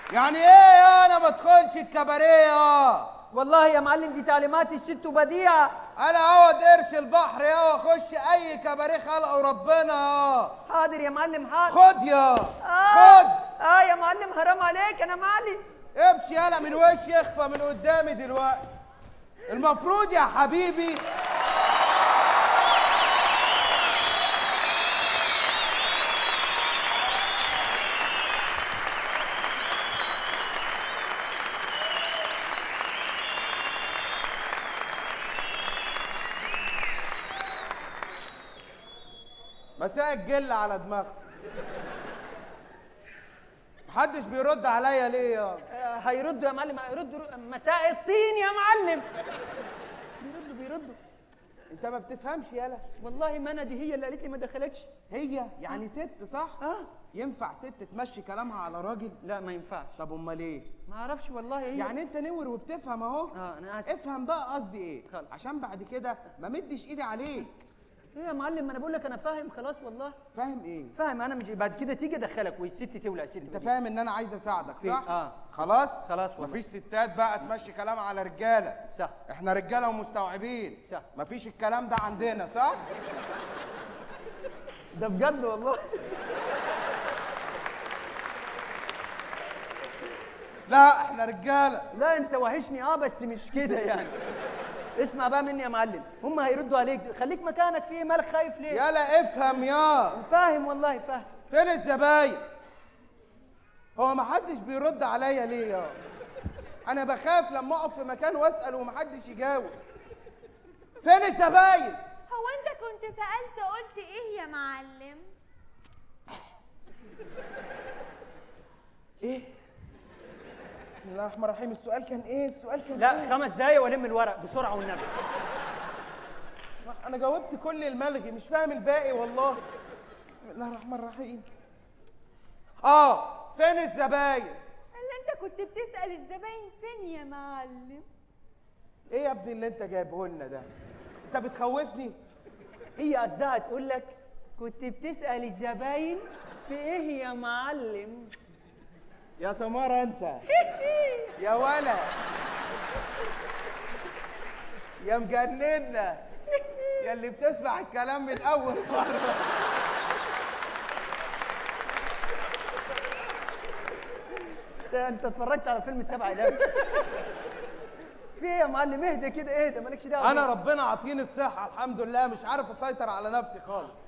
يعني ايه يا انا ما ادخلش الكباريه يا والله يا معلم دي تعليمات الست بديعه انا اقعد قرش البحر يا واخش اي كباريه خلقه ربنا يا حاضر يا معلم حاضر خد يا آه. خد اه يا معلم حرام عليك انا مالي امشي يالا من وشي يخفى من قدامي دلوقتي المفروض يا حبيبي مساء الجل على دماغك محدش بيرد عليا ليه يا آه هيردوا يا معلم هيردوا رو- مساء الطين يا معلم بيردوا بيردوا انت ما بتفهمش يالا والله ما انا دي هي اللي قالت لي ما دخلكش هي يعني ست صح اه ينفع ست تمشي كلامها على راجل لا ما ينفعش طب امال ايه ما اعرفش والله هي يعني انت نور وبتفهم اهو اه انا اسف افهم بقى قصدي ايه خلاص. عشان بعد كده ما مدش ايدي عليك ايه يا معلم ما انا بقول لك انا فاهم خلاص والله فاهم ايه فاهم انا مش بعد كده تيجي ادخلك والست تولع ست انت فاهم ان انا عايز اساعدك في- صح آه. خلاص خلاص والله. مفيش ستات بقى تمشي كلام على رجاله صح احنا رجاله ومستوعبين صح. مفيش الكلام ده عندنا صح ده بجد والله لا احنا رجاله لا انت وحشني اه بس مش كده يعني اسمع بقى مني يا معلم هم هيردوا عليك خليك مكانك في إيه؟ مالك خايف ليه يلا افهم يا فاهم والله فاهم فين الزباين هو ما حدش بيرد عليا ليه يا انا بخاف لما اقف في مكان واسال ومحدش يجاوب فين الزباين هو انت كنت سألت قلت ايه يا معلم ايه بسم الله الرحمن الرحيم السؤال كان ايه السؤال كان لا إيه؟ خمس دقايق والم الورق بسرعه والنبي انا جاوبت كل الملغي مش فاهم الباقي والله بسم الله الرحمن الرحيم اه فين الزباين اللي انت كنت بتسأل الزباين فين يا معلم ايه يا ابني اللي انت جايبه لنا ده انت بتخوفني هي قصدها تقول لك كنت بتسال الزباين في ايه يا معلم يا سمارة انت يا ولا يا مجننا يا اللي بتسمع الكلام من اول مرة ده انت اتفرجت على فيلم السبع ايام في ايه يا معلم اهدى كده اهدى مالكش دعوه انا ربنا عاطيني الصحة الحمد لله مش عارف اسيطر على نفسي خالص